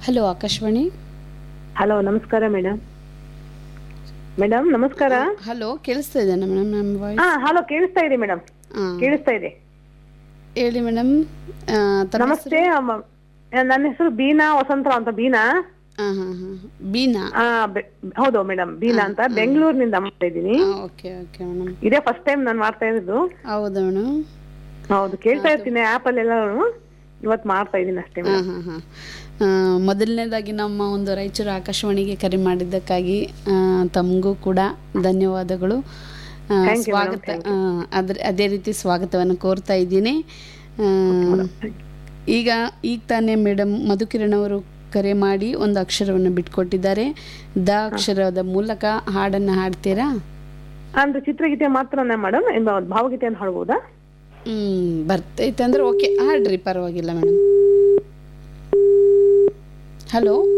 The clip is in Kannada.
ಹಲೋ ಆಕಾಶವಾಣಿ ಹಲೋ ನಮಸ್ಕಾರ ಮೇಡಮ್ ಮೇಡಮ್ ನಮಸ್ಕಾರ ಹಲೋ ಕೇಳಿಸ್ತಾ ಇದೆನಾ ಮೇಡಮ್ ನಮ್ಮ ವಾಯ್ಸ್ ಹಾ ಹಲೋ ಕೇಳಿಸ್ತಾ ಇದೆ ಮೇಡಮ್ ಹಾಂ ಕೇಳಿಸ್ತಾ ಇದೆ ಹೇಳಿ ಮೇಡಮ್ ತಮ್ಮ ನಮಸ್ತೆ ಅಮ್ಮ. ನನ್ನ ಹೆಸರು ಬೀನಾ ವಸಂತರಾವ್ ಅಂತ ಬೀನಾ ಹಾಂ ಹಾಂ ಹಾಂ ಬೀನಾ ಆ, ಬೆ- ಹೌದು ಮೇಡಮ್ ಬೀನಾ ಅಂತ ಬೆಂಗಳೂರಿನಿಂದ ಮಾಡ್ತಾ ಇದ್ದೀನಿ ಓಕೆ ಓಕೆ ಮೇಡಮ್ ಇದೇ ಫಸ್ಟ್ ಟೈಮ್ ನಾನು ಮಾಡ್ತಾ ಇರೋದು ಹೌದಾ ಮೇಡಮ್ ಹೌದು ಕೇಳ್ತಾ ಇರ್ತೀನಿ ಆ್ಯಪ್ ಅಲ್ಲೆಲ್ಲ ಇವತ್ತು ಮಾಡ್ತಾ ಇದ್ದೀನಿ ಅಷ್ಟೇ ಹಾಂ ಹಾಂ ಹಾಂ ಮೊದಲನೇದಾಗಿ ನಮ್ಮ ಒಂದು ರಾಯಚೂರು ಆಕಾಶವಾಣಿಗೆ ಕರೆ ಮಾಡಿದ್ದಕ್ಕಾಗಿ ಆ, ತಮಗೂ ಕೂಡ ಧನ್ಯವಾದಗಳು ಆ, ಸ್ವಾಗತ ಆ, ಅದ್ರ ಅದೇ ರೀತಿ ಸ್ವಾಗತವನ್ನು ಕೋರ್ತಾ ಇದ್ದೀನಿ ಆ, ಈಗ ಈಗ ತಾನೇ ಮೇಡಮ್ ಮಧುಕಿರಣ್ ಅವರು ಕರೆ ಮಾಡಿ ಒಂದು ಅಕ್ಷರವನ್ನು ಬಿಟ್ಕೊಟ್ಟಿದ್ದಾರೆ ದ ಅಕ್ಷರದ ಮೂಲಕ ಹಾಡನ್ನು ಹಾಡ್ತೀರಾ ಅಂದ್ರೆ ಚಿತ್ರಗೀತೆ ಮಾತ್ರನೇ ಮೇಡಮ್ ಭಾವಗೀತೆಯನ್ನು ಹಾಡ್ಬೋದಾ ಹ್ಮ್ ಬರ್ತೈತೆ ಅಂದ್ರೆ ಓಕೆ ಹಾಡ್ರಿ ಪರವಾಗಿಲ್ಲ ಮೇಡಮ್ ಹಲೋ